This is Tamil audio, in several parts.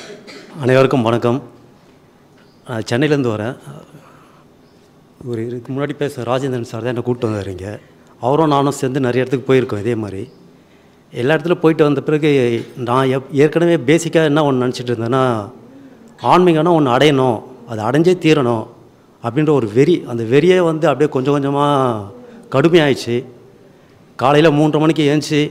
அனைவருக்கும் வணக்கம் நான் சென்னையிலேருந்து வரேன் ஒரு இதுக்கு முன்னாடி பேச ராஜேந்திரன் சார் தான் என்னை கூப்பிட்டு வந்தார் இங்கே அவரும் நானும் சேர்ந்து நிறைய இடத்துக்கு போயிருக்கோம் இதே மாதிரி எல்லா இடத்துலையும் போயிட்டு வந்த பிறகு நான் எப் ஏற்கனவே பேசிக்காக என்ன ஒன்று நினச்சிட்டு இருந்தேன்னா ஆன்மீகம்னா ஒன்று அடையணும் அது அடைஞ்சே தீரணும் அப்படின்ற ஒரு வெறி அந்த வெறியே வந்து அப்படியே கொஞ்சம் கொஞ்சமாக கடுமையாயிடுச்சு காலையில் மூன்றரை மணிக்கு ஏஞ்சி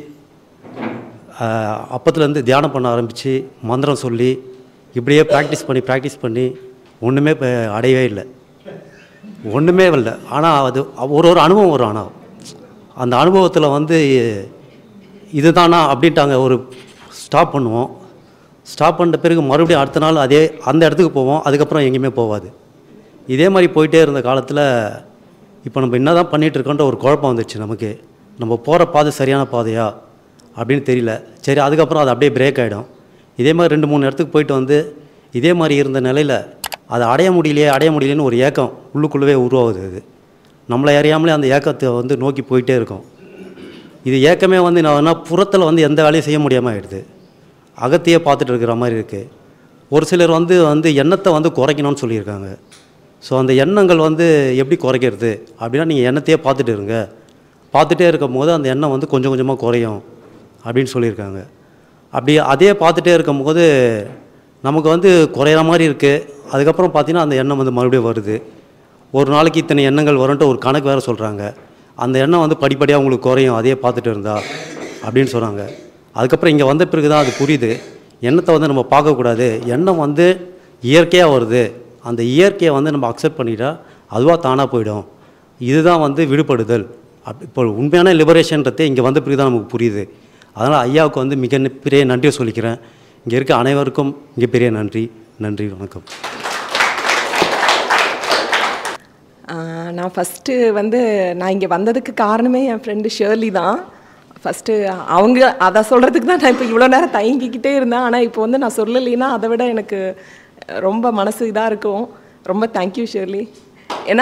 அப்பத்துலேருந்து தியானம் பண்ண ஆரம்பித்து மந்திரம் சொல்லி இப்படியே ப்ராக்டிஸ் பண்ணி ப்ராக்டிஸ் பண்ணி ஒன்றுமே இப்போ அடையவே இல்லை ஒன்றுமே இல்லை ஆனால் அது ஒரு ஒரு அனுபவம் வரும் ஆனால் அந்த அனுபவத்தில் வந்து இதுதானா அப்படின்ட்டாங்க ஒரு ஸ்டாப் பண்ணுவோம் ஸ்டாப் பண்ண பிறகு மறுபடியும் அடுத்த நாள் அதே அந்த இடத்துக்கு போவோம் அதுக்கப்புறம் எங்கேயுமே போகாது இதே மாதிரி போயிட்டே இருந்த காலத்தில் இப்போ நம்ம என்ன தான் பண்ணிகிட்டு இருக்கோன்ற ஒரு குழப்பம் வந்துடுச்சு நமக்கு நம்ம போகிற பாதை சரியான பாதையா அப்படின்னு தெரியல சரி அதுக்கப்புறம் அது அப்படியே பிரேக் ஆகிடும் இதே மாதிரி ரெண்டு மூணு இடத்துக்கு போயிட்டு வந்து இதே மாதிரி இருந்த நிலையில் அதை அடைய முடியலையே அடைய முடியலைன்னு ஒரு ஏக்கம் உள்ளுக்குள்ளவே உருவாகுது அது நம்மளை அறியாமலே அந்த ஏக்கத்தை வந்து நோக்கி போயிட்டே இருக்கோம் இது ஏக்கமே வந்து நான் புறத்தில் வந்து எந்த வேலையும் செய்ய முடியாமல் ஆயிடுது அகத்தையே பார்த்துட்டு இருக்கிற மாதிரி இருக்குது ஒரு சிலர் வந்து வந்து எண்ணத்தை வந்து குறைக்கணும்னு சொல்லியிருக்காங்க ஸோ அந்த எண்ணங்கள் வந்து எப்படி குறைக்கிறது அப்படின்னா நீங்கள் எண்ணத்தையே பார்த்துட்டு இருங்க பார்த்துட்டே இருக்கும் போது அந்த எண்ணம் வந்து கொஞ்சம் கொஞ்சமாக குறையும் அப்படின்னு சொல்லியிருக்காங்க அப்படி அதே பார்த்துட்டே இருக்கும்போது நமக்கு வந்து குறையிற மாதிரி இருக்குது அதுக்கப்புறம் பார்த்தீங்கன்னா அந்த எண்ணம் வந்து மறுபடியும் வருது ஒரு நாளைக்கு இத்தனை எண்ணங்கள் வரும்ன்ட்டு ஒரு கணக்கு வேறு சொல்கிறாங்க அந்த எண்ணம் வந்து படிப்படியாக உங்களுக்கு குறையும் அதே பார்த்துட்டு இருந்தா அப்படின்னு சொன்னாங்க அதுக்கப்புறம் இங்கே வந்த பிறகு தான் அது புரியுது எண்ணத்தை வந்து நம்ம பார்க்கக்கூடாது எண்ணம் வந்து இயற்கையாக வருது அந்த இயற்கையை வந்து நம்ம அக்செப்ட் பண்ணிட்டா அதுவாக தானாக போயிடும் இதுதான் வந்து விடுபடுதல் அப் இப்போ உண்மையான லிபரேஷன்றதே இங்கே வந்த பிறகு தான் நமக்கு புரியுது அதனால் ஐயாவுக்கு வந்து மிக பெரிய நன்றியை சொல்லிக்கிறேன் இங்கே இருக்க அனைவருக்கும் மிகப்பெரிய நன்றி நன்றி வணக்கம் ஆஹ் நான் ஃபஸ்ட்டு வந்து நான் இங்கே வந்ததுக்கு காரணமே என் ஃப்ரெண்டு ஷேர்லி தான் ஃபஸ்ட்டு அவங்க அதை சொல்கிறதுக்கு தான் நான் இப்போ இவ்வளோ நேரம் தயங்கிக்கிட்டே இருந்தேன் ஆனால் இப்போ வந்து நான் சொல்லலைன்னா அதை விட எனக்கு ரொம்ப மனசு இதாக இருக்கும் ரொம்ப தேங்க்யூ ஷேர்லி ஏன்னா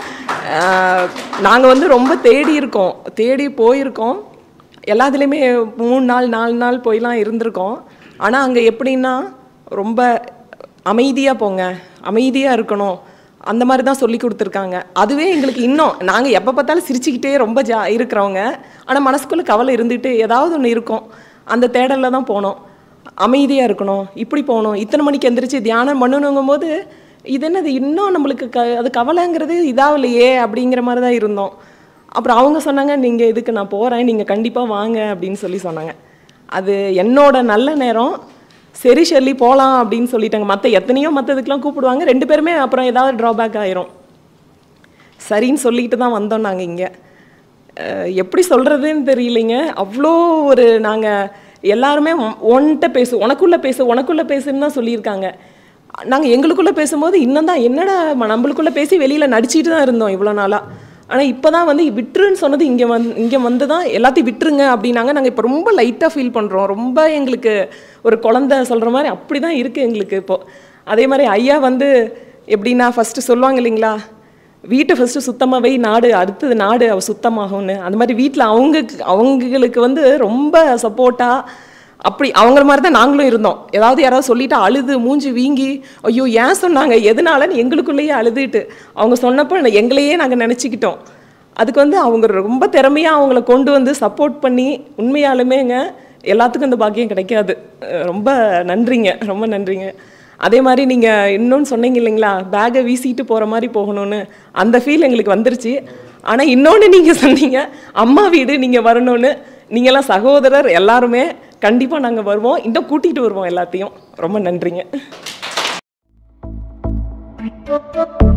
நாங்கள் வந்து ரொம்ப தேடி இருக்கோம் தேடி போயிருக்கோம் எல்லாத்துலேயுமே மூணு நாள் நாலு நாள் போயெலாம் இருந்திருக்கோம் ஆனால் அங்கே எப்படின்னா ரொம்ப அமைதியாக போங்க அமைதியாக இருக்கணும் அந்த மாதிரி தான் சொல்லி கொடுத்துருக்காங்க அதுவே எங்களுக்கு இன்னும் நாங்கள் எப்போ பார்த்தாலும் சிரிச்சுக்கிட்டே ரொம்ப ஜா இருக்கிறவங்க ஆனால் மனசுக்குள்ளே கவலை இருந்துகிட்டு ஏதாவது ஒன்று இருக்கும் அந்த தேடலில் தான் போனோம் அமைதியாக இருக்கணும் இப்படி போகணும் இத்தனை மணிக்கு எந்திரிச்சு தியானம் பண்ணணுங்கும் போது இது என்னது இன்னும் நம்மளுக்கு க அது கவலைங்கிறது இதாகலையே அப்படிங்கிற மாதிரி தான் இருந்தோம் அப்புறம் அவங்க சொன்னாங்க நீங்கள் இதுக்கு நான் போகிறேன் நீங்கள் கண்டிப்பாக வாங்க அப்படின்னு சொல்லி சொன்னாங்க அது என்னோட நல்ல நேரம் சரி ஷெல்லி போகலாம் அப்படின்னு சொல்லிட்டாங்க மற்ற எத்தனையோ மற்றதுக்கெலாம் கூப்பிடுவாங்க ரெண்டு பேருமே அப்புறம் ஏதாவது ட்ராபேக் ஆயிரும் சரின்னு சொல்லிட்டு தான் வந்தோம் நாங்கள் இங்கே எப்படி சொல்கிறதுன்னு தெரியலைங்க அவ்வளோ ஒரு நாங்கள் எல்லாருமே ஒன்கிட்ட பேசு உனக்குள்ளே பேசு உனக்குள்ளே பேசுன்னு தான் சொல்லியிருக்காங்க நாங்கள் எங்களுக்குள்ளே பேசும்போது இன்னும் தான் என்னடா ம- நம்மளுக்குள்ளே பேசி வெளியில் நடிச்சிட்டு தான் இருந்தோம் இவ்வளோ நாளாக ஆனால் இப்போ தான் வந்து விட்டுருன்னு சொன்னது இங்கே வந் இங்கே வந்து தான் எல்லாத்தையும் விட்டுருங்க அப்படின்னாங்க நாங்கள் இப்போ ரொம்ப லைட்டாக ஃபீல் பண்ணுறோம் ரொம்ப எங்களுக்கு ஒரு குழந்தை சொல்கிற மாதிரி அப்படி தான் இருக்குது எங்களுக்கு இப்போது அதே மாதிரி ஐயா வந்து எப்படின்னா ஃபஸ்ட்டு சொல்லுவாங்க இல்லைங்களா வீட்டை ஃபஸ்ட்டு சுத்தமாக வை நாடு அடுத்தது நாடு அவ சுத்தமாகும்னு அந்த மாதிரி வீட்டில் அவங்க அவங்களுக்கு வந்து ரொம்ப சப்போர்ட்டாக அப்படி அவங்கள மாதிரி தான் நாங்களும் இருந்தோம் ஏதாவது யாராவது சொல்லிட்டு அழுது மூஞ்சி வீங்கி ஐயோ ஏன் சொன்னாங்க எதனாலன்னு எங்களுக்குள்ளேயே அழுதுட்டு அவங்க சொன்னப்போ ந- எங்களையே நாங்கள் நினச்சிக்கிட்டோம் அதுக்கு வந்து அவங்க ரொம்ப திறமையாக அவங்கள கொண்டு வந்து சப்போர்ட் பண்ணி உண்மையாலுமேங்க எல்லாத்துக்கும் இந்த பாக்கியம் கிடைக்காது அஹ் ரொம்ப நன்றிங்க ரொம்ப நன்றிங்க அதே மாதிரி நீங்கள் இன்னொன்று சொன்னீங்க இல்லைங்களா பேக்கை வீசிட்டு போகிற மாதிரி போகணும்னு அந்த ஃபீல் எங்களுக்கு வந்துருச்சு ஆனால் இன்னொன்று நீங்கள் சொன்னீங்க அம்மா வீடு நீங்கள் வரணும்னு நீங்களாம் சகோதரர் எல்லாருமே கண்டிப்பாக நாங்கள் வருவோம் இன்னும் கூட்டிகிட்டு வருவோம் எல்லாத்தையும் ரொம்ப நன்றிங்க